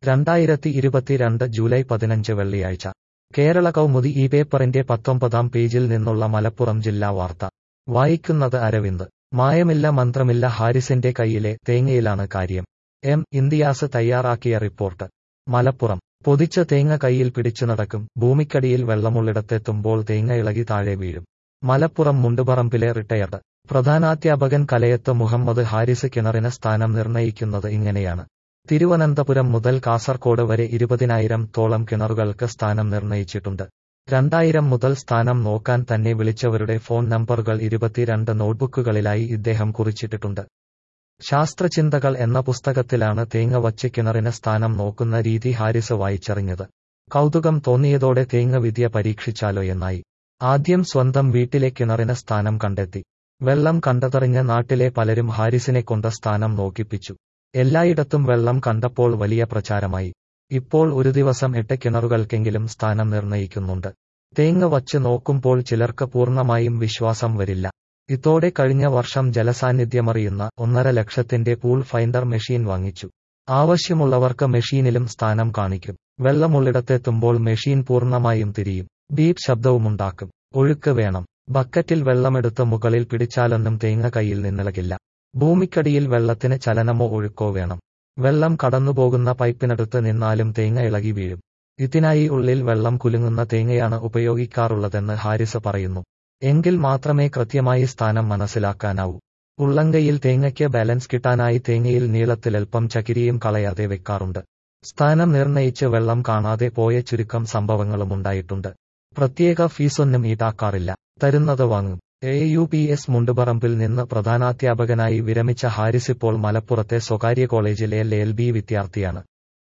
രണ്ടായിരത്തി ഇരുപത്തിരണ്ട് ജൂലൈ പതിനഞ്ച് വെള്ളിയാഴ്ച കേരള കൗമുദി ഈ പേപ്പറിന്റെ പത്തൊമ്പതാം പേജിൽ നിന്നുള്ള മലപ്പുറം ജില്ലാ വാർത്ത വായിക്കുന്നത് അരവിന്ദ് മായമില്ല മന്ത്രമില്ല ഹാരിസിന്റെ കയ്യിലെ തേങ്ങയിലാണ് കാര്യം എം ഇന്ത്യാസ് തയ്യാറാക്കിയ റിപ്പോർട്ട് മലപ്പുറം പൊതിച്ച തേങ്ങ കയ്യിൽ പിടിച്ചു നടക്കും ഭൂമിക്കടിയിൽ വെള്ളമുള്ളിടത്തെത്തുമ്പോൾ തേങ്ങ ഇളകി താഴെ വീഴും മലപ്പുറം മുണ്ടുപറമ്പിലെ റിട്ടയർഡ് പ്രധാനാധ്യാപകൻ കലയത്ത് മുഹമ്മദ് ഹാരിസ് കിണറിന് സ്ഥാനം നിർണയിക്കുന്നത് ഇങ്ങനെയാണ് തിരുവനന്തപുരം മുതൽ കാസർകോട് വരെ ഇരുപതിനായിരം തോളം കിണറുകൾക്ക് സ്ഥാനം നിർണയിച്ചിട്ടുണ്ട് രണ്ടായിരം മുതൽ സ്ഥാനം നോക്കാൻ തന്നെ വിളിച്ചവരുടെ ഫോൺ നമ്പറുകൾ ഇരുപത്തിരണ്ട് നോട്ട്ബുക്കുകളിലായി ഇദ്ദേഹം കുറിച്ചിട്ടിട്ടുണ്ട് ശാസ്ത്രചിന്തകൾ എന്ന പുസ്തകത്തിലാണ് തേങ്ങ വച്ച് കിണറിന് സ്ഥാനം നോക്കുന്ന രീതി ഹാരിസ് വായിച്ചറിഞ്ഞത് കൗതുകം തോന്നിയതോടെ തേങ്ങ വിദ്യ പരീക്ഷിച്ചാലോ എന്നായി ആദ്യം സ്വന്തം വീട്ടിലെ കിണറിന് സ്ഥാനം കണ്ടെത്തി വെള്ളം കണ്ടതറിഞ്ഞ നാട്ടിലെ പലരും ഹാരിസിനെ കൊണ്ട് സ്ഥാനം നോക്കിപ്പിച്ചു എല്ലായിടത്തും വെള്ളം കണ്ടപ്പോൾ വലിയ പ്രചാരമായി ഇപ്പോൾ ഒരു ദിവസം എട്ട് കിണറുകൾക്കെങ്കിലും സ്ഥാനം നിർണയിക്കുന്നുണ്ട് തേങ്ങ വച്ച് നോക്കുമ്പോൾ ചിലർക്ക് പൂർണ്ണമായും വിശ്വാസം വരില്ല ഇതോടെ കഴിഞ്ഞ വർഷം ജലസാന്നിധ്യമറിയുന്ന ഒന്നര ലക്ഷത്തിന്റെ പൂൾ ഫൈൻഡർ മെഷീൻ വാങ്ങിച്ചു ആവശ്യമുള്ളവർക്ക് മെഷീനിലും സ്ഥാനം കാണിക്കും വെള്ളമുള്ളിടത്തെത്തുമ്പോൾ മെഷീൻ പൂർണ്ണമായും തിരിയും ബീപ് ശബ്ദവുമുണ്ടാക്കും ഒഴുക്ക് വേണം ബക്കറ്റിൽ വെള്ളമെടുത്ത് മുകളിൽ പിടിച്ചാലൊന്നും തേങ്ങ കയ്യിൽ നിന്നിളകില്ല ഭൂമിക്കടിയിൽ വെള്ളത്തിന് ചലനമോ ഒഴുക്കോ വേണം വെള്ളം കടന്നുപോകുന്ന പൈപ്പിനടുത്ത് നിന്നാലും തേങ്ങ ഇളകി വീഴും ഇതിനായി ഉള്ളിൽ വെള്ളം കുലുങ്ങുന്ന തേങ്ങയാണ് ഉപയോഗിക്കാറുള്ളതെന്ന് ഹാരിസ് പറയുന്നു എങ്കിൽ മാത്രമേ കൃത്യമായി സ്ഥാനം മനസ്സിലാക്കാനാവൂ ഉള്ളങ്കയിൽ തേങ്ങയ്ക്ക് ബാലൻസ് കിട്ടാനായി തേങ്ങയിൽ നീളത്തിലൽപ്പം ചകിരിയും കളയാതെ വെക്കാറുണ്ട് സ്ഥാനം നിർണയിച്ച് വെള്ളം കാണാതെ പോയ ചുരുക്കം സംഭവങ്ങളുമുണ്ടായിട്ടുണ്ട് പ്രത്യേക ഫീസൊന്നും ഈടാക്കാറില്ല തരുന്നത് വാങ്ങും എ യു പി എസ് മുണ്ടുപറമ്പിൽ നിന്ന് പ്രധാനാധ്യാപകനായി വിരമിച്ച ഹാരിസ് ഇപ്പോൾ മലപ്പുറത്തെ സ്വകാര്യ കോളേജിലെ എൽ ബി വിദ്യാർത്ഥിയാണ്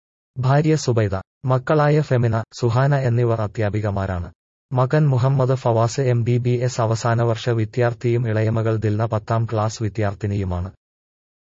ഭാര്യ സുബൈദ മക്കളായ ഫെമിന സുഹാന എന്നിവർ അധ്യാപികമാരാണ് മകൻ Muhammad Fawaz M B B S അവസാന വർഷ വിദ്യാർത്ഥിയും ഇളയമകൾ ദിൽന പത്താം ക്ലാസ് വിദ്യാർത്ഥിനിയുമാണ്